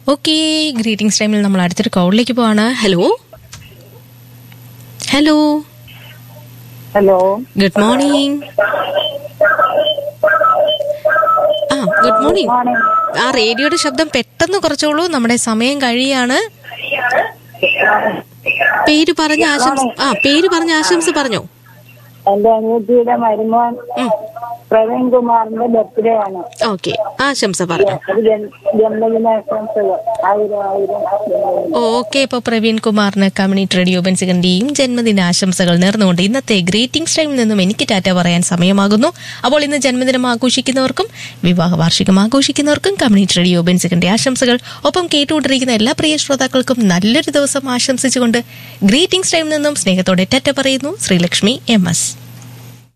okay greetings ടൈമിൽ നമ്മൾ അടുത്തൊരു കോളിലേക്ക് പോവാണ് hello hello hello good morning ആ ഗുഡ് മോർണിംഗ് മോർണിംഗ് ആ റേഡിയോയുടെ ശബ്ദം പെട്ടെന്ന് കുറച്ചോളൂ നമ്മുടെ സമയം കഴിയാണ് പേര് പറഞ്ഞ ആശംസ ആ പേര് പറഞ്ഞ ആശംസ പറഞ്ഞോ എന്റെ അനിയത്തിയുടെ മരുമോൻ പ്രവീൺ കുമാറിന്റെ ബർത്ത്ഡേ ആണ് ഓക്കെ ആശംസ പറഞ്ഞു ഒരു ജൻ- ജന്മദിനാശംസകൾ ആയിരം ആയിരം ജന്മദിന ഓക്കെ ഇപ്പോൾ പ്രവീൺ കുമാറിന് കമ്മ്യൂണിറ്റി റേഡിയോ ബെൻസികന്റെയും ജന്മദിനാശംസകൾ നേർന്നുകൊണ്ട് ഇന്നത്തെ ഗ്രീറ്റിംഗ്സ് ടൈമിൽ നിന്നും എനിക്ക് ടാറ്റ പറയാൻ സമയമാകുന്നു അപ്പോൾ ഇന്ന് ജന്മദിനം ആഘോഷിക്കുന്നവർക്കും വിവാഹ വാർഷികം ആഘോഷിക്കുന്നവർക്കും കമ്മ്യൂണിറ്റി റേഡിയോ ബെൻസികന്റെ ആശംസകൾ ഒപ്പം കേട്ടുകൊണ്ടിരിക്കുന്ന എല്ലാ പ്രിയ ശ്രോതാക്കൾക്കും നല്ലൊരു ദിവസം ആശംസിച്ചുകൊണ്ട് ഗ്രീറ്റിംഗ്സ് ടൈമിൽ നിന്നും സ്നേഹത്തോടെ ടാറ്റ പറയുന്നു ശ്രീലക്ഷ്മി എം എസ്